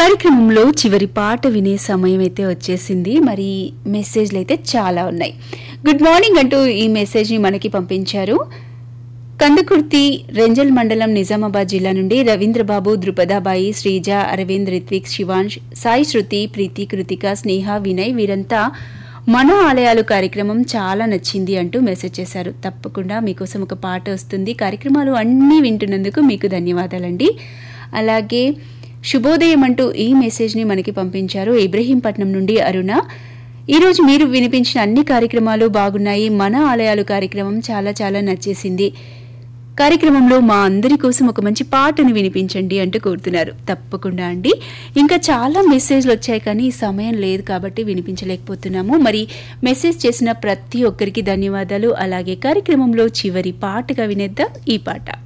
కార్యక్రమంలో చివరి పాట వినే సమయం అయితే వచ్చేసింది మరి మెసేజ్లు అయితే చాలా ఉన్నాయి గుడ్ మార్నింగ్ అంటూ ఈ మెసేజ్ని మనకి పంపించారు కందుకుర్తి రెంజల్ మండలం నిజామాబాద్ జిల్లా నుండి రవీంద్రబాబు ద్రుపదాబాయి శ్రీజ అరవింద్ రిత్విక్ శివాంష్ సాయి శృతి ప్రీతి కృతిక స్నేహ వినయ్ వీరంతా మన ఆలయాలు కార్యక్రమం చాలా నచ్చింది అంటూ మెసేజ్ చేశారు తప్పకుండా మీకోసం ఒక పాట వస్తుంది కార్యక్రమాలు అన్నీ వింటున్నందుకు మీకు ధన్యవాదాలండి అలాగే శుభోదయం అంటూ ఈ మెసేజ్ని మనకి పంపించారు ఇబ్రహీంపట్నం నుండి అరుణ ఈరోజు మీరు వినిపించిన అన్ని కార్యక్రమాలు బాగున్నాయి మన ఆలయాలు కార్యక్రమం చాలా చాలా నచ్చేసింది కార్యక్రమంలో మా అందరి కోసం ఒక మంచి పాటను వినిపించండి అంటూ కోరుతున్నారు తప్పకుండా అండి ఇంకా చాలా మెసేజ్లు వచ్చాయి కానీ ఈ సమయం లేదు కాబట్టి వినిపించలేకపోతున్నాము మరి మెసేజ్ చేసిన ప్రతి ఒక్కరికి ధన్యవాదాలు అలాగే కార్యక్రమంలో చివరి పాటగా వినేద్దాం ఈ పాట